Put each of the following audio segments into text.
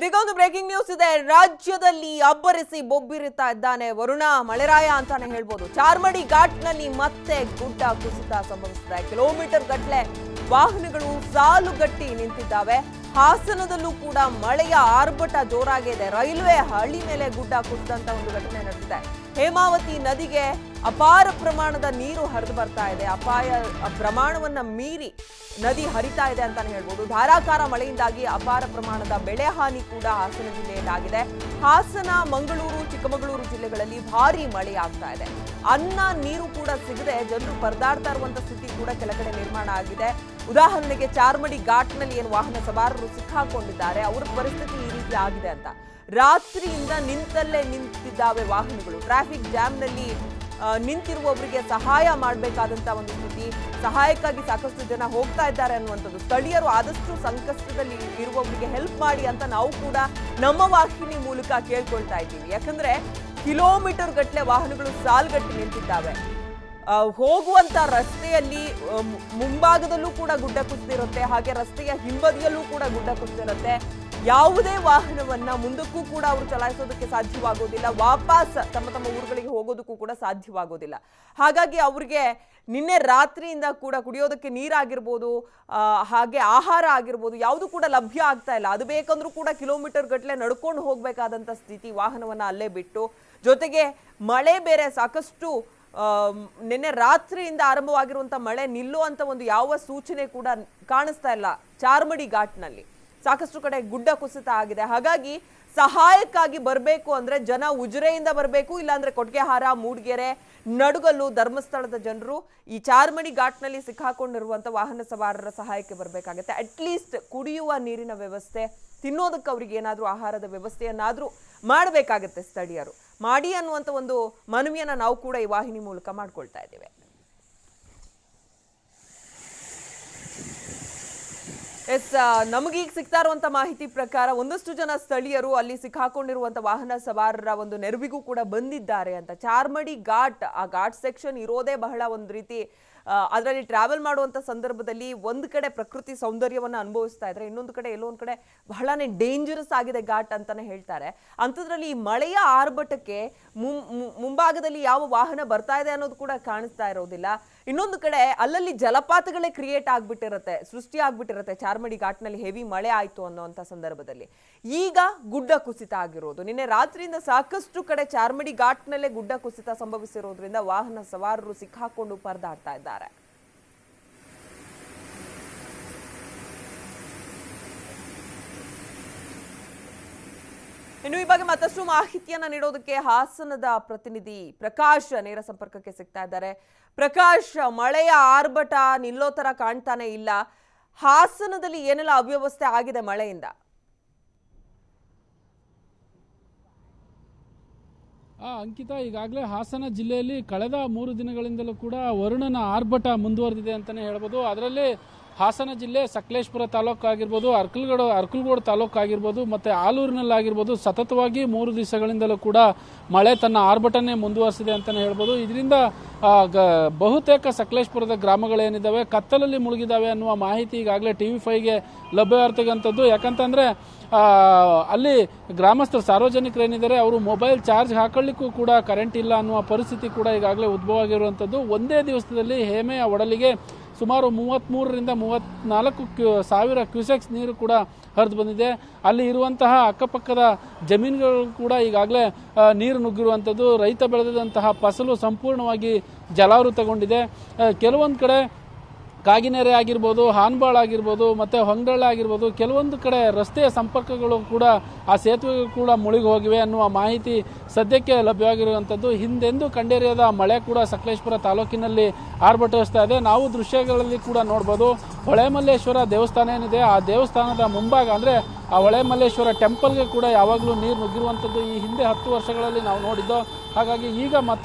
ಇದೀಗ ಒಂದು breaking news ಇದೆ ರಾಜ್ಯದಲ್ಲಿ ಅಬ್ಬರಿಸಿ ಬೊಬ್ಬಿರುತ್ತಾ ಇದ್ದಾನೆ ವರುಣ ಮಳೆರಾಯ ಅಂತಾನೆ ಹೇಳ್ಬೋದು ಚಾರ್ಮಡಿ ಘಾಟ್ನಲ್ಲಿ ಮತ್ತೆ ಗುಡ್ಡ ಕುಸಿತ ಸಂಭವಿಸಿದೆ ಕಿಲೋಮೀಟರ್ ಗಟ್ಟಲೆ ವಾಹನಗಳು ಸಾಲುಗಟ್ಟಿ ನಿಂತಿದ್ದಾವೆ ಹಾಸನದಲ್ಲೂ ಕೂಡ ಮಳೆಯ ಆರ್ಭಟ ಜೋರಾಗಿದೆ ರೈಲ್ವೆ ಹಳಿ ಮೇಲೆ ಗುಡ್ಡ ಕುಸಿದಂತ ಒಂದು ಘಟನೆ ನಡೆದಿದೆ ಹೇಮಾವತಿ ನದಿಗೆ ಅಪಾರ ಪ್ರಮಾಣದ ನೀರು ಹರಿದು ಬರ್ತಾ ಇದೆ ಅಪಾಯ ಪ್ರಮಾಣವನ್ನ ಮೀರಿ ನದಿ ಹರಿತಾ ಇದೆ ಅಂತಾನೆ ಹೇಳ್ಬೋದು ಧಾರಾಕಾರ ಮಳೆಯಿಂದಾಗಿ ಅಪಾರ ಪ್ರಮಾಣದ ಬೆಳೆ ಹಾನಿ ಕೂಡ ಹಾಸನ ಜಿಲ್ಲೆಯಲ್ಲಿ ಆಗಿದೆ ಹಾಸನ ಮಂಗಳೂರು ಚಿಕ್ಕಮಗಳೂರು ಜಿಲ್ಲೆಗಳಲ್ಲಿ ಭಾರಿ ಮಳೆ ಆಗ್ತಾ ಇದೆ ಅನ್ನ ನೀರು ಕೂಡ ಸಿಗದೆ ಜನರು ಪರದಾಡ್ತಾ ಇರುವಂತ ಸ್ಥಿತಿ ಕೂಡ ಕೆಲ ಕಡೆ ನಿರ್ಮಾಣ ಆಗಿದೆ ಉದಾಹರಣೆಗೆ ಚಾರ್ಮಡಿ ಘಾಟ್ನಲ್ಲಿ ಏನು ವಾಹನ ಸವಾರರು ಸಿಕ್ಕಾಕೊಂಡಿದ್ದಾರೆ ಅವರ ಪರಿಸ್ಥಿತಿ ಈ ರೀತಿ ಆಗಿದೆ ಅಂತ ರಾತ್ರಿಯಿಂದ ನಿಂತಲ್ಲೇ ನಿಂತಿದ್ದಾವೆ ವಾಹನಗಳು ಟ್ರಾಫಿಕ್ ಜಾಮ್ನಲ್ಲಿ ಆ, ನಿಂತಿರುವವರಿಗೆ ಸಹಾಯ ಮಾಡಬೇಕಾದಂತ ಒಂದು ಸ್ಥಿತಿ ಸಹಾಯಕ್ಕಾಗಿ ಸಾಕಷ್ಟು ಜನ ಹೋಗ್ತಾ ಇದ್ದಾರೆ ಅನ್ನುವಂಥದ್ದು ಸ್ಥಳೀಯರು ಆದಷ್ಟು ಸಂಕಷ್ಟದಲ್ಲಿ ಇರುವವರಿಗೆ ಹೆಲ್ಪ್ ಮಾಡಿ ಅಂತ ನಾವು ಕೂಡ ನಮ್ಮ ವಾಹಿನಿ ಮೂಲಕ ಕೇಳ್ಕೊಳ್ತಾ ಇದ್ದೀವಿ ಯಾಕಂದ್ರೆ ಕಿಲೋಮೀಟರ್ ಗಟ್ಟಲೆ ವಾಹನಗಳು ಸಾಲ್ಗಟ್ಟಿ ನಿಂತಿದ್ದಾವೆ ಆ, ಹೋಗುವಂತ ರಸ್ತೆಯಲ್ಲಿ ಆ, ಮು- ಮುಂಭಾಗದಲ್ಲೂ ಕೂಡ ಗುಡ್ಡ ಕುಸಿದಿರುತ್ತೆ ಹಾಗೆ ರಸ್ತೆಯ ಹಿಂಬದಿಯಲ್ಲೂ ಕೂಡ ಗುಡ್ಡ ಕುಸಿದಿರುತ್ತೆ ಯಾವುದೇ ವಾಹನವನ್ನ ಮುಂದಕ್ಕೂ ಕೂಡ ಅವರು ಚಲಾಯಿಸೋದಕ್ಕೆ ಸಾಧ್ಯವಾಗೋದಿಲ್ಲ ವಾಪಸ್ ತಮ್ಮ ತಮ್ಮ ಊರುಗಳಿಗೆ ಹೋಗೋದಕ್ಕೂ ಕೂಡ ಸಾಧ್ಯವಾಗೋದಿಲ್ಲ ಹಾಗಾಗಿ ಅವ್ರಿಗೆ ನಿನ್ನೆ ರಾತ್ರಿಯಿಂದ ಕೂಡ ಕುಡಿಯೋದಕ್ಕೆ ನೀರಾಗಿರ್ಬೋದು ಆ, ಹಾಗೆ ಆಹಾರ ಆಗಿರ್ಬೋದು ಯಾವುದು ಕೂಡ ಲಭ್ಯ ಆಗ್ತಾ ಇಲ್ಲ ಅದು ಬೇಕಂದ್ರೂ ಕೂಡ ಕಿಲೋಮೀಟರ್ ಗಟ್ಟಲೆ ನಡ್ಕೊಂಡು ಹೋಗ್ಬೇಕಾದಂತ ಸ್ಥಿತಿ ವಾಹನವನ್ನ ಅಲ್ಲೇ ಬಿಟ್ಟು ಜೊತೆಗೆ ಮಳೆ ಬೇರೆ ಸಾಕಷ್ಟು ಆ, ನಿನ್ನೆ ರಾತ್ರಿಯಿಂದ ಆರಂಭವಾಗಿರುವಂತ ಮಳೆ ನಿಲ್ಲುವಂತ ಒಂದು ಯಾವ ಸೂಚನೆ ಕೂಡ ಕಾಣಿಸ್ತಾ ಇಲ್ಲ ಚಾರ್ಮಡಿ ಘಾಟ್ನಲ್ಲಿ ಸಾಕಷ್ಟು ಕಡೆ ಗುಡ್ಡ ಕುಸಿತ ಆಗಿದೆ ಹಾಗಾಗಿ ಸಹಾಯಕ್ಕಾಗಿ ಬರಬೇಕು ಅಂದ್ರೆ ಜನ ಉಜಿರೆಯಿಂದ ಬರಬೇಕು ಇಲ್ಲಾಂದ್ರೆ ಕೊಟ್ಗೆಹಾರ ಮೂಡ್ಗೆರೆ ನಡುಗಲ್ಲು ಧರ್ಮಸ್ಥಳದ ಜನರು ಈ ಚಾರ್ಮಡಿ ಘಾಟ್ನಲ್ಲಿ ಸಿಕ್ಕಾಕೊಂಡಿರುವಂತ ವಾಹನ ಸವಾರರ ಸಹಾಯಕ್ಕೆ ಬರಬೇಕಾಗತ್ತೆ ಅಟ್ಲೀಸ್ಟ್ ಕುಡಿಯುವ ನೀರಿನ ವ್ಯವಸ್ಥೆ ತಿನ್ನೋದಕ್ಕೆ ಅವ್ರಿಗೆ ಏನಾದರೂ ಆಹಾರದ ವ್ಯವಸ್ಥೆಯನ್ನಾದರೂ ಮಾಡಬೇಕಾಗತ್ತೆ ಸ್ಥಳೀಯರು ಮಾಡಿ ಅನ್ನುವಂಥ ಒಂದು ಮನವಿಯನ್ನ ನಾವು ಕೂಡ ಈ ವಾಹಿನಿ ಮೂಲಕ ಮಾಡ್ಕೊಳ್ತಾ ಇದ್ದೇವೆ ಎಸ್ ನಮಗೀಗ ಸಿಗ್ತಾ ಇರುವಂತ ಮಾಹಿತಿ ಪ್ರಕಾರ ಒಂದಷ್ಟು ಜನ ಸ್ಥಳೀಯರು ಅಲ್ಲಿ ಸಿಕ್ಕಾಕೊಂಡಿರುವಂತ ವಾಹನ ಸವಾರರ ಒಂದು ನೆರವಿಗೂ ಕೂಡ ಬಂದಿದ್ದಾರೆ ಅಂತ ಚಾರ್ಮಡಿ ಘಾಟ್ ಆ ಘಾಟ್ ಸೆಕ್ಷನ್ ಇರೋದೇ ಬಹಳ ಒಂದು ರೀತಿ ಅದರಲ್ಲಿ ಟ್ರಾವೆಲ್ ಮಾಡುವಂತ ಸಂದರ್ಭದಲ್ಲಿ ಒಂದು ಕಡೆ ಪ್ರಕೃತಿ ಸೌಂದರ್ಯವನ್ನ ಅನುಭವಿಸ್ತಾ ಇದ್ರೆ ಇನ್ನೊಂದು ಕಡೆ ಎಲ್ಲೋ ಒಂದ್ ಕಡೆ ಬಹಳನೇ ಡೇಂಜರಸ್ ಆಗಿದೆ ಘಾಟ್ ಅಂತಾನೆ ಹೇಳ್ತಾರೆ ಅಂಥದ್ರಲ್ಲಿ ಈ ಮಳೆಯ ಆರ್ಭಟಕ್ಕೆ ಮುಂ- ಮು- ಮುಂಭಾಗದಲ್ಲಿ ಯಾವ ವಾಹನ ಬರ್ತಾ ಇದೆ ಅನ್ನೋದು ಕೂಡ ಕಾಣಿಸ್ತಾ ಇರೋದಿಲ್ಲ ಇನ್ನೊಂದು ಕಡೆ ಅಲ್ಲಲ್ಲಿ ಜಲಪಾತಗಳೇ ಕ್ರಿಯೇಟ್ ಆಗ್ಬಿಟ್ಟಿರುತ್ತೆ ಸೃಷ್ಟಿ ಆಗ್ಬಿಟ್ಟಿರುತ್ತೆ ಚಾರ್ಮಡಿ ಘಾಟ್ನಲ್ಲಿ ಹೆವಿ ಮಳೆ ಆಯ್ತು ಅನ್ನೋಂಥ ಸಂದರ್ಭದಲ್ಲಿ ಈಗ ಗುಡ್ಡ ಕುಸಿತ ಆಗಿರೋದು ನಿನ್ನೆ ರಾತ್ರಿಯಿಂದ ಸಾಕಷ್ಟು ಕಡೆ ಚಾರ್ಮಡಿ ಘಾಟ್ನಲ್ಲೇ ಗುಡ್ಡ ಕುಸಿತ ಸಂಭವಿಸಿರೋದ್ರಿಂದ ವಾಹನ ಸವಾರರು ಸಿಕ್ಕಾಕೊಂಡು ಪರದಾಡ್ತಾ ಇದ್ದಾರೆ ಇನ್ನು ಈ ಬಗ್ಗೆ ಮತ್ತಷ್ಟು ಮಾಹಿತಿಯನ್ನ ನೀಡೋದಕ್ಕೆ ಹಾಸನದ ಪ್ರತಿನಿಧಿ ಪ್ರಕಾಶ್ ನೇರ ಸಂಪರ್ಕಕ್ಕೆ ಸಿಗ್ತಾ ಇದ್ದಾರೆ ಪ್ರಕಾಶ್ ಮಳೆಯ ಆರ್ಭಟ ನಿಲ್ಲೋ ತರ ಕಾಣ್ತಾನೆ ಇಲ್ಲ ಹಾಸನದಲ್ಲಿ ಏನೆಲ್ಲ ಅವ್ಯವಸ್ಥೆ ಆಗಿದೆ ಮಳೆಯಿಂದ ಆ ಅಂಕಿತ ಈಗಾಗಲೇ ಹಾಸನ ಜಿಲ್ಲೆಯಲ್ಲಿ ಕಳೆದ ಮೂರು ದಿನಗಳಿಂದಲೂ ಕೂಡ ವರುಣನ ಆರ್ಭಟ ಮುಂದುವರೆದಿದೆ ಅಂತಲೇ ಹೇಳ್ಬೋದು ಅದರಲ್ಲಿ ಹಾಸನ ಜಿಲ್ಲೆ ಸಕಲೇಶ್ಪುರ ತಾಲೂಕು ಆಗಿರ್ಬೋದು ಅರ್ಕಲ್ಗಡ ಅರ್ಕಲ್ಗೋಡು ತಾಲೂಕು ಆಗಿರ್ಬೋದು ಮತ್ತು ಆಲೂರಿನಲ್ಲಾಗಿರ್ಬೋದು ಸತತವಾಗಿ ಮೂರು ದಿವಸಗಳಿಂದಲೂ ಕೂಡ ಮಳೆ ತನ್ನ ಆರ್ಭಟನೆ ಮುಂದುವರಿಸಿದೆ ಅಂತಲೇ ಹೇಳ್ಬೋದು ಇದರಿಂದ ಆ, ಗ- ಬಹುತೇಕ ಸಕಲೇಶ್ಪುರದ ಗ್ರಾಮಗಳೇನಿದ್ದಾವೆ ಕತ್ತಲಲ್ಲಿ ಮುಳುಗಿದಾವೆ ಅನ್ನುವ ಮಾಹಿತಿ ಈಗಾಗಲೇ ಟಿ ವಿ ಫೈವ್ಗೆ ಲಭ್ಯವಾಗ್ತಕ್ಕಂಥದ್ದು ಯಾಕಂತಂದ್ರೆ ಆ, ಅಲ್ಲಿ ಗ್ರಾಮಸ್ಥರು ಸಾರ್ವಜನಿಕರು ಏನಿದ್ದಾರೆ ಅವರು ಮೊಬೈಲ್ ಚಾರ್ಜ್ ಹಾಕೊಳ್ಳಿಕ್ಕೂ ಕೂಡ ಕರೆಂಟ್ ಇಲ್ಲ ಅನ್ನುವ ಪರಿಸ್ಥಿತಿ ಕೂಡ ಈಗಾಗಲೇ ಉದ್ಭವ ಆಗಿರುವಂಥದ್ದು ಒಂದೇ ದಿವಸದಲ್ಲಿ ಹೇಮೆಯ ಒಡಲಿಗೆ ಸುಮಾರು ಮೂವತ್ತ್ಮೂರರಿಂದ ಮೂವತ್ತ್ನಾಲ್ಕು ಕ್ಯೂ ಸಾವಿರ ಕ್ಯೂಸೆಕ್ಸ್ ನೀರು ಕೂಡ ಹರಿದು ಬಂದಿದೆ ಅಲ್ಲಿ ಇರುವಂತಹ ಅಕ್ಕಪಕ್ಕದ ಜಮೀನುಗಳು ಕೂಡ ಈಗಾಗಲೇ ಆ, ನೀರು ನುಗ್ಗಿರುವಂಥದ್ದು ರೈತ ಬೆಳೆದಂತಹ ಫಸಲು ಸಂಪೂರ್ಣವಾಗಿ ಜಲಾವೃತಗೊಂಡಿದೆ ಆ, ಕೆಲವೊಂದು ಕಡೆ ಕಾಗಿನೆರೆ ಆಗಿರ್ಬೋದು ಹಾನ್ಬಾಳ್ ಆಗಿರ್ಬೋದು ಮತ್ತೆ ಹೊಂಗಡಳ್ಳ ಆಗಿರ್ಬೋದು ಕೆಲವೊಂದು ಕಡೆ ರಸ್ತೆಯ ಸಂಪರ್ಕಗಳು ಕೂಡ ಆ ಸೇತುವೆಗಳು ಕೂಡ ಮುಳುಗಿ ಹೋಗಿವೆ ಅನ್ನುವ ಮಾಹಿತಿ ಸದ್ಯಕ್ಕೆ ಲಭ್ಯವಾಗಿರುವಂಥದ್ದು ಹಿಂದೆಂದೂ ಕಂಡೇರಿಯದ ಮಳೆ ಕೂಡ ಸಕಲೇಶ್ಪುರ ತಾಲೂಕಿನಲ್ಲಿ ಆರ್ಭಟಿಸ್ತಾ ಇದೆ ನಾವು ದೃಶ್ಯಗಳಲ್ಲಿ ಕೂಡ ನೋಡ್ಬೋದು ಹೊಳೆಮಲ್ಲೇಶ್ವರ ದೇವಸ್ಥಾನ ಏನಿದೆ ಆ ದೇವಸ್ಥಾನದ ಮುಂಭಾಗ ಅಂದ್ರೆ ಆ ಹೊಳೆಮಲ್ಲೇಶ್ವರ ಟೆಂಪಲ್ಗೆ ಕೂಡ ಯಾವಾಗಲೂ ನೀರು ನುಗ್ಗಿರುವಂಥದ್ದು ಈ ಹಿಂದೆ ಹತ್ತು ವರ್ಷಗಳಲ್ಲಿ ನಾವು ನೋಡಿದ್ದು ಹಾಗಾಗಿ ಈಗ ಮತ್ತೆ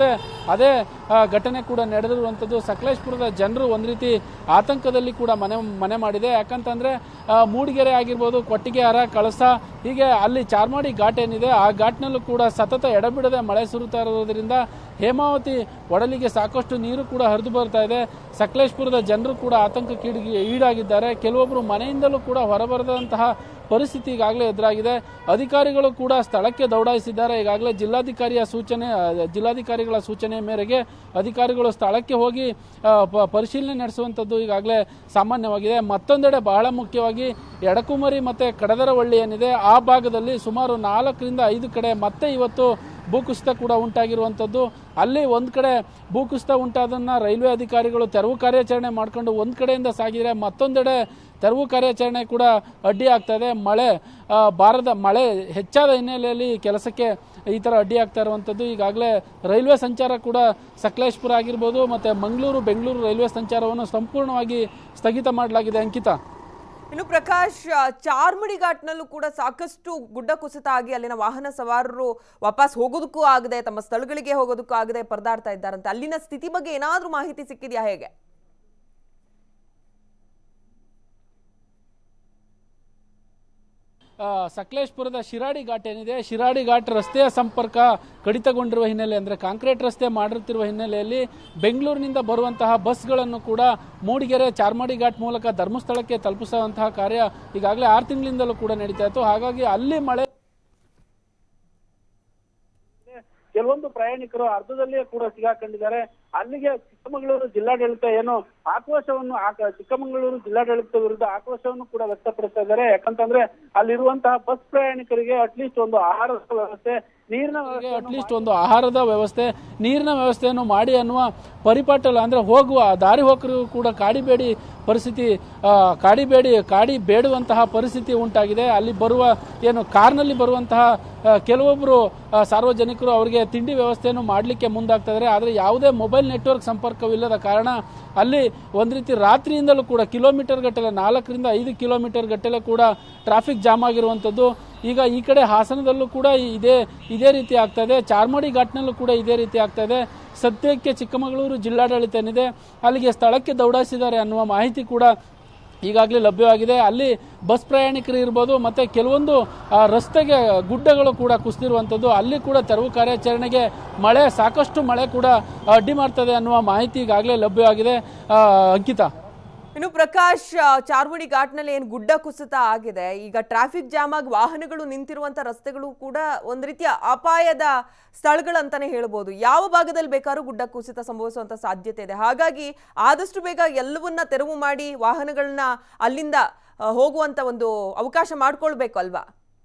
ಅದೇ ಆ, ಘಟನೆ ಕೂಡ ನಡೆದಿರುವಂಥದ್ದು ಸಕಲೇಶ್ಪುರದ ಜನರು ಒಂದು ರೀತಿ ಆತಂಕದಲ್ಲಿ ಕೂಡ ಮನೆ ಮನೆ ಮಾಡಿದೆ ಯಾಕಂತಂದ್ರೆ ಆ, ಮೂಡಿಗೆರೆ ಆಗಿರ್ಬೋದು ಕೊಟ್ಟಿಗೆಹಾರ ಕಳಸ ಹೀಗೆ ಅಲ್ಲಿ ಚಾರ್ಮಾಡಿ ಘಾಟ್ ಏನಿದೆ ಆ ಘಾಟ್ನಲ್ಲೂ ಕೂಡ ಸತತ ಎಡಬಿಡದೆ ಮಳೆ ಸುರಿತಾ ಇರೋದ್ರಿಂದ ಹೇಮಾವತಿ ಒಡಲಿಗೆ ಸಾಕಷ್ಟು ನೀರು ಕೂಡ ಹರಿದು ಬರ್ತಾ ಇದೆ ಸಕಲೇಶ್ಪುರದ ಜನರು ಕೂಡ ಆತಂಕಕ್ಕೆ ಈಡು- ಈಡಾಗಿದ್ದಾರೆ ಕೆಲವೊಬ್ಬರು ಮನೆಯಿಂದಲೂ ಕೂಡ ಹೊರಬರದಂತಹ ಪರಿಸ್ಥಿತಿ ಈಗಾಗಲೇ ಎದುರಾಗಿದೆ ಅಧಿಕಾರಿಗಳು ಕೂಡ ಸ್ಥಳಕ್ಕೆ ದೌಡಾಯಿಸಿದ್ದಾರೆ ಈಗಾಗಲೇ ಜಿಲ್ಲಾಧಿಕಾರಿಯ ಸೂಚನೆ ಆ, ಜಿಲ್ಲಾಧಿಕಾರಿಗಳ ಸೂಚನೆ ಮೇರೆಗೆ ಅಧಿಕಾರಿಗಳು ಸ್ಥಳಕ್ಕೆ ಹೋಗಿ ಆ, ಪ- ಪರಿಶೀಲನೆ ನಡೆಸುವಂಥದ್ದು ಈಗಾಗಲೇ ಸಾಮಾನ್ಯವಾಗಿದೆ ಮತ್ತೊಂದೆಡೆ ಬಹಳ ಮುಖ್ಯವಾಗಿ ಎಡಕುಮರಿ ಮತ್ತೆ ಕಡದರವಳ್ಳಿ ಏನಿದೆ ಆ ಭಾಗದಲ್ಲಿ ಸುಮಾರು ನಾಲ್ಕರಿಂದ ಐದು ಕಡೆ ಮತ್ತೆ ಇವತ್ತು ಭೂಕುಸಿತ ಕೂಡ ಉಂಟಾಗಿರುವಂಥದ್ದು ಅಲ್ಲಿ ಒಂದು ಕಡೆ ಭೂಕುಸಿತ ಉಂಟಾದನ್ನ ರೈಲ್ವೆ ಅಧಿಕಾರಿಗಳು ತೆರವು ಕಾರ್ಯಾಚರಣೆ ಮಾಡ್ಕೊಂಡು ಒಂದು ಕಡೆಯಿಂದ ಸಾಗಿದರೆ ಮತ್ತೊಂದೆಡೆ ತೆರವು ಕಾರ್ಯಾಚರಣೆ ಕೂಡ ಅಡ್ಡಿ ಆಗ್ತಾ ಇದೆ ಮಳೆ ಆ, ಬಾರದ ಮಳೆ ಹೆಚ್ಚಾದ ಹಿನ್ನೆಲೆಯಲ್ಲಿ ಕೆಲಸಕ್ಕೆ ಈ ಥರ ಅಡ್ಡಿ ಆಗ್ತಾ ಇರುವಂಥದ್ದು ಈಗಾಗಲೇ ರೈಲ್ವೆ ಸಂಚಾರ ಕೂಡ ಸಕಲೇಶ್ಪುರ ಆಗಿರ್ಬೋದು ಮತ್ತು ಮಂಗಳೂರು ಬೆಂಗಳೂರು ರೈಲ್ವೆ ಸಂಚಾರವನ್ನು ಸಂಪೂರ್ಣವಾಗಿ ಸ್ಥಗಿತ ಮಾಡಲಾಗಿದೆ ಅಂಕಿತಾ ಇನ್ನು ಪ್ರಕಾಶ್ ಆ, ಚಾರ್ಮಡಿ ಘಾಟ್ನಲ್ಲೂ ಕೂಡ ಸಾಕಷ್ಟು ಗುಡ್ಡ ಕುಸಿತ ಆಗಿ ಅಲ್ಲಿನ ವಾಹನ ಸವಾರರು ವಾಪಸ್ ಹೋಗೋದಕ್ಕೂ ಆಗದೆ ತಮ್ಮ ಸ್ಥಳಗಳಿಗೆ ಹೋಗೋದಕ್ಕೂ ಆಗದೆ ಪರದಾಡ್ತಾ ಇದ್ದಾರಂತೆ ಅಲ್ಲಿನ ಸ್ಥಿತಿ ಬಗ್ಗೆ ಏನಾದ್ರೂ ಮಾಹಿತಿ ಸಿಕ್ಕಿದ್ಯಾ ಹೇಗೆ ಆ, ಸಕಲೇಶ್ಪುರದ ಶಿರಾಡಿ ಘಾಟ್ ಏನಿದೆ ಶಿರಾಡಿ ಘಾಟ್ ರಸ್ತೆಯ ಸಂಪರ್ಕ ಕಡಿತಗೊಂಡಿರುವ ಹಿನ್ನೆಲೆ ಅಂದರೆ ಕಾಂಕ್ರೀಟ್ ರಸ್ತೆ ಮಾಡಿರ್ತಿರುವ ಹಿನ್ನೆಲೆಯಲ್ಲಿ ಬೆಂಗಳೂರಿನಿಂದ ಬರುವಂತಹ ಬಸ್ಗಳನ್ನು ಕೂಡ ಮೂಡಿಗೆರೆ ಚಾರ್ಮಾಡಿ ಘಾಟ್ ಮೂಲಕ ಧರ್ಮಸ್ಥಳಕ್ಕೆ ತಲುಪಿಸುವಂತಹ ಕಾರ್ಯ ಈಗಾಗಲೇ ಆರು ತಿಂಗಳಿಂದಲೂ ಕೂಡ ನಡೀತಾ ಇತ್ತು ಹಾಗಾಗಿ ಅಲ್ಲಿ ಮಳೆ ಕೆಲವೊಂದು ಪ್ರಯಾಣಿಕರು ಅರ್ಧದಲ್ಲಿಯೇ ಕೂಡ ಸಿಗಾಕೊಂಡಿದ್ದಾರೆ ಅಲ್ಲಿಗೆ ಚಿಕ್ಕಮಗಳೂರು ಜಿಲ್ಲಾಡಳಿತ ಏನು ಆಕ್ರೋಶವನ್ನು ಆಕ- ಚಿಕ್ಕಮಗಳೂರು ಜಿಲ್ಲಾಡಳಿತ ವಿರುದ್ಧ ಆಕ್ರೋಶವನ್ನು ಕೂಡ ವ್ಯಕ್ತಪಡಿಸ್ತಾ ಇದ್ದಾರೆ ಯಾಕಂತಂದ್ರೆ ಅಲ್ಲಿರುವಂತಹ ಬಸ್ ಪ್ರಯಾಣಿಕರಿಗೆ ಅಟ್ಲೀಸ್ಟ್ ಒಂದು ಆಹಾರದ ವ್ಯವಸ್ಥೆ ನೀರಿನ ವ್ಯವಸ್ಥೆ ಅಟ್ಲೀಸ್ಟ್ ಒಂದು ಆಹಾರದ ವ್ಯವಸ್ಥೆ ನೀರಿನ ವ್ಯವಸ್ಥೆಯನ್ನು ಮಾಡಿ ಅನ್ನುವ ಪರಿಪಾಟಲ ಅಂದ್ರೆ ಹೋಗುವ ದಾರಿ ಹೋಕರು ಕೂಡ ಕಾಡಿಬೇಡಿ ಪರಿಸ್ಥಿತಿ ಆ, ಕಾಡಿಬೇಡಿ ಕಾಡಿ ಬೇಡುವಂತಹ ಪರಿಸ್ಥಿತಿ ಉಂಟಾಗಿದೆ ಅಲ್ಲಿ ಬರುವ ಏನು ಕಾರ್ನಲ್ಲಿ ಬರುವಂತಹ ಆ, ಕೆಲವೊಬ್ಬರು ಆ, ಸಾರ್ವಜನಿಕರು ಅವರಿಗೆ ತಿಂಡಿ ವ್ಯವಸ್ಥೆಯನ್ನು ಮಾಡಲಿಕ್ಕೆ ಮುಂದಾಗ್ತಾ ಇದ್ದಾರೆ ಆದರೆ ಯಾವುದೇ ಮೊಬೈಲ್ ನೆಟ್ವರ್ಕ್ ಸಂಪರ್ಕವಿಲ್ಲದ ಕಾರಣ ಅಲ್ಲಿ ಒಂದು ರೀತಿ ರಾತ್ರಿಯಿಂದಲೂ ಕೂಡ ಕಿಲೋಮೀಟರ್ ಗಟ್ಟಲೆ ನಾಲ್ಕರಿಂದ ಐದು ಕಿಲೋಮೀಟರ್ ಗಟ್ಟಲೆ ಕೂಡ ಟ್ರಾಫಿಕ್ ಜಾಮ್ ಆಗಿರುವಂಥದ್ದು ಈಗ ಈ ಕಡೆ ಹಾಸನದಲ್ಲೂ ಕೂಡ ಇದೇ ಇದೇ ರೀತಿ ಆಗ್ತಾ ಇದೆ ಚಾರ್ಮಾಡಿ ಘಾಟ್ನಲ್ಲೂ ಕೂಡ ಇದೇ ರೀತಿ ಆಗ್ತಾ ಇದೆ ಸದ್ಯಕ್ಕೆ ಚಿಕ್ಕಮಗಳೂರು ಜಿಲ್ಲಾಡಳಿತ ಏನಿದೆ ಅಲ್ಲಿಗೆ ಸ್ಥಳಕ್ಕೆ ದೌಡಾಯಿಸಿದ್ದಾರೆ ಅನ್ನುವ ಮಾಹಿತಿ ಕೂಡ ಈಗಾಗಲೇ ಲಭ್ಯವಾಗಿದೆ ಅಲ್ಲಿ ಬಸ್ ಪ್ರಯಾಣಿಕರು ಇರ್ಬೋದು ಮತ್ತೆ ಕೆಲವೊಂದು ಆ, ರಸ್ತೆಗೆ ಗುಡ್ಡಗಳು ಕೂಡ ಕುಸಿದಿರುವಂಥದ್ದು ಅಲ್ಲಿ ಕೂಡ ತೆರವು ಕಾರ್ಯಾಚರಣೆಗೆ ಮಳೆ ಸಾಕಷ್ಟು ಮಳೆ ಕೂಡ ಅಡ್ಡಿ ಮಾಡ್ತದೆ ಅನ್ನುವ ಮಾಹಿತಿ ಈಗಾಗಲೇ ಲಭ್ಯವಾಗಿದೆ ಆ, ಅಂಕಿತಾ ಇನ್ನು ಪ್ರಕಾಶ್ ಆ, ಚಾರ್ಮುಡಿ ಘಾಟ್ನಲ್ಲಿ ಏನು ಗುಡ್ಡ ಕುಸಿತ ಆಗಿದೆ ಈಗ ಟ್ರಾಫಿಕ್ ಜಾಮ್ ಆಗಿ ವಾಹನಗಳು ನಿಂತಿರುವಂತ ರಸ್ತೆಗಳು ಕೂಡ ಒಂದ್ ರೀತಿಯ ಅಪಾಯದ ಸ್ಥಳಗಳಂತಾನೆ ಹೇಳ್ಬೋದು ಯಾವ ಭಾಗದಲ್ಲಿ ಬೇಕಾದ್ರೂ ಗುಡ್ಡ ಕುಸಿತ ಸಂಭವಿಸುವಂತ ಸಾಧ್ಯತೆ ಇದೆ ಹಾಗಾಗಿ ಆದಷ್ಟು ಬೇಗ ಎಲ್ಲವನ್ನ ತೆರವು ಮಾಡಿ ವಾಹನಗಳನ್ನ ಅಲ್ಲಿಂದ ಆ, ಹೋಗುವಂತ ಒಂದು ಅವಕಾಶ ಮಾಡ್ಕೊಳ್ಬೇಕು ಅಲ್ವಾ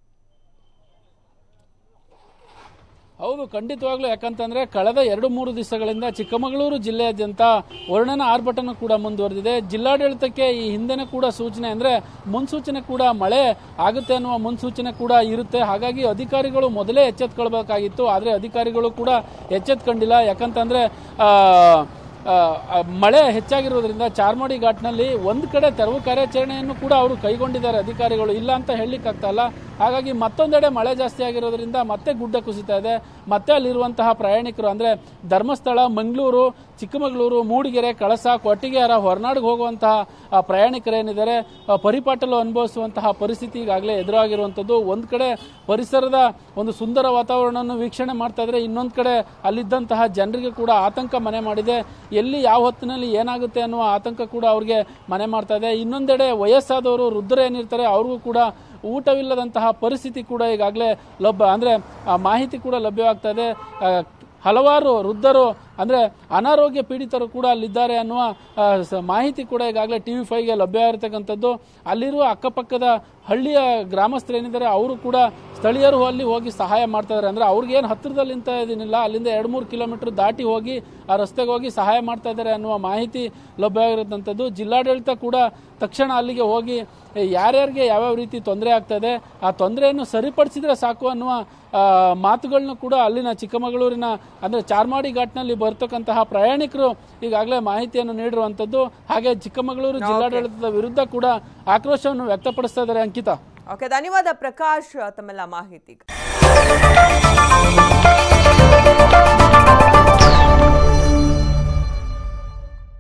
ಹೌದು ಖಂಡಿತವಾಗ್ಲೂ ಯಾಕಂತಂದ್ರೆ ಕಳೆದ ಎರಡು ಮೂರು ದಿವಸಗಳಿಂದ ಚಿಕ್ಕಮಗಳೂರು ಜಿಲ್ಲೆಯಾದ್ಯಂತ ವರ್ಣನ ಆರ್ಭಟನ ಕೂಡ ಮುಂದುವರೆದಿದೆ ಜಿಲ್ಲಾಡಳಿತಕ್ಕೆ ಈ ಹಿಂದೆನೇ ಕೂಡ ಸೂಚನೆ ಅಂದ್ರೆ ಮುನ್ಸೂಚನೆ ಕೂಡ ಮಳೆ ಆಗುತ್ತೆ ಅನ್ನುವ ಮುನ್ಸೂಚನೆ ಕೂಡ ಇರುತ್ತೆ ಹಾಗಾಗಿ ಅಧಿಕಾರಿಗಳು ಮೊದಲೇ ಎಚ್ಚೆತ್ಕೊಳ್ಬೇಕಾಗಿತ್ತು ಆದರೆ ಅಧಿಕಾರಿಗಳು ಕೂಡ ಎಚ್ಚೆತ್ಕೊಂಡಿಲ್ಲ ಯಾಕಂತಂದ್ರೆ ಆ, ಆ, ಆ, ಮಳೆ ಹೆಚ್ಚಾಗಿರೋದ್ರಿಂದ ಚಾರ್ಮಾಡಿ ಘಾಟ್ನಲ್ಲಿ ಒಂದು ಕಡೆ ತೆರವು ಕಾರ್ಯಾಚರಣೆಯನ್ನು ಕೂಡ ಅವರು ಕೈಗೊಂಡಿದ್ದಾರೆ ಅಧಿಕಾರಿಗಳು ಇಲ್ಲ ಅಂತ ಹೇಳಲಿಕ್ಕಾಗ್ತಾ ಇಲ್ಲ ಹಾಗಾಗಿ ಮತ್ತೊಂದೆಡೆ ಮಳೆ ಜಾಸ್ತಿ ಆಗಿರೋದ್ರಿಂದ ಮತ್ತೆ ಗುಡ್ಡ ಕುಸಿತಾ ಇದೆ ಮತ್ತೆ ಅಲ್ಲಿರುವಂತಹ ಪ್ರಯಾಣಿಕರು ಅಂದ್ರೆ ಧರ್ಮಸ್ಥಳ ಮಂಗಳೂರು ಚಿಕ್ಕಮಗಳೂರು ಮೂಡಿಗೆರೆ ಕಳಸ ಕೊಟ್ಟಿಗೆಹಾರ ಹೊರನಾಡಿಗೆ ಹೋಗುವಂತಹ ಆ ಪ್ರಯಾಣಿಕರೇನಿದ್ದಾರೆ ಆ, ಪರಿಪಾಟಲು ಅನುಭವಿಸುವಂತಹ ಪರಿಸ್ಥಿತಿ ಈಗಾಗಲೇ ಎದುರಾಗಿರುವಂಥದ್ದು ಒಂದು ಕಡೆ ಪರಿಸರದ ಒಂದು ಸುಂದರ ವಾತಾವರಣವನ್ನು ವೀಕ್ಷಣೆ ಮಾಡ್ತಾ ಇದ್ರೆ ಇನ್ನೊಂದು ಕಡೆ ಅಲ್ಲಿದ್ದಂತಹ ಜನರಿಗೆ ಕೂಡ ಆತಂಕ ಮನೆ ಮಾಡಿದೆ ಎಲ್ಲಿ ಯಾವ ಹೊತ್ತಿನಲ್ಲಿ ಏನಾಗುತ್ತೆ ಅನ್ನುವ ಆತಂಕ ಕೂಡ ಅವ್ರಿಗೆ ಮನೆ ಮಾಡ್ತಾ ಇದೆ ಇನ್ನೊಂದೆಡೆ ವಯಸ್ಸಾದವರು ವೃದ್ಧರು ಏನಿರ್ತಾರೆ ಅವ್ರಿಗೂ ಕೂಡ ಊಟವಿಲ್ಲದಂತಹ ಪರಿಸ್ಥಿತಿ ಕೂಡ ಈಗಾಗಲೇ ಲಭ್ಯ ಅಂದ್ರೆ ಆ ಮಾಹಿತಿ ಕೂಡ ಲಭ್ಯವಾಗ್ತಾ ಇದೆ ಆ, ಹಲವಾರು ವೃದ್ಧರು ಅಂದ್ರೆ ಅನಾರೋಗ್ಯ ಪೀಡಿತರು ಕೂಡ ಅಲ್ಲಿದ್ದಾರೆ ಅನ್ನುವ ಆ, ಸ- ಮಾಹಿತಿ ಕೂಡ ಈಗಾಗಲೇ ಟಿ ವಿ ಫೈವ್ಗೆ ಲಭ್ಯ ಇರತಕ್ಕಂಥದ್ದು ಅಲ್ಲಿರುವ ಅಕ್ಕಪಕ್ಕದ ಹಳ್ಳಿಯ ಗ್ರಾಮಸ್ಥರು ಏನಿದ್ದಾರೆ ಅವರು ಕೂಡ ಸ್ಥಳೀಯರು ಅಲ್ಲಿ ಹೋಗಿ ಸಹಾಯ ಮಾಡ್ತಾ ಇದ್ದಾರೆ ಅಂದ್ರೆ ಅವ್ರಿಗೆ ಏನು ಹತ್ತಿರದಲ್ಲಿ ನಿಂತ ಇದೀನಿಲ್ಲ ಅಲ್ಲಿಂದ ಎರಡು ಮೂರು ಕಿಲೋಮೀಟರ್ ದಾಟಿ ಹೋಗಿ ಆ ರಸ್ತೆಗೆ ಹೋಗಿ ಸಹಾಯ ಮಾಡ್ತಾ ಇದ್ದಾರೆ ಅನ್ನುವ ಮಾಹಿತಿ ಲಭ್ಯವಾಗಿರುತ್ತಂಥದ್ದು ಜಿಲ್ಲಾಡಳಿತ ಕೂಡ ತಕ್ಷಣ ಅಲ್ಲಿಗೆ ಹೋಗಿ ಏ, ಯಾರ್ಯಾರಿಗೆ ಯಾವ್ಯಾವ ರೀತಿ ತೊಂದರೆ ಆಗ್ತದೆ ಆ ತೊಂದರೆಯನ್ನು ಸರಿಪಡಿಸಿದ್ರೆ ಸಾಕು ಅನ್ನುವ ಆ, ಮಾತುಗಳನ್ನ ಕೂಡ ಅಲ್ಲಿನ ಚಿಕ್ಕಮಗಳೂರಿನ ಅಂದ್ರೆ ಚಾರ್ಮಾಡಿ ಘಾಟ್ನಲ್ಲಿ ಬರ್ತಕ್ಕಂತಹ ಪ್ರಯಾಣಿಕರು ಈಗಾಗಲೇ ಮಾಹಿತಿಯನ್ನು ನೀಡಿರುವಂತದ್ದು ಹಾಗೆ ಚಿಕ್ಕಮಗಳೂರು ಜಿಲ್ಲಾಡಳಿತದ ವಿರುದ್ಧ ಕೂಡ ಆಕ್ರೋಶವನ್ನು ವ್ಯಕ್ತಪಡಿಸ್ತಾ ಇದ್ದಾರೆ ಅಂಕಿತಾ ಓಕೆ ಧನ್ಯವಾದ ಪ್ರಕಾಶ್ ತಮ್ಮೆಲ್ಲ ಮಾಹಿತಿಗೆ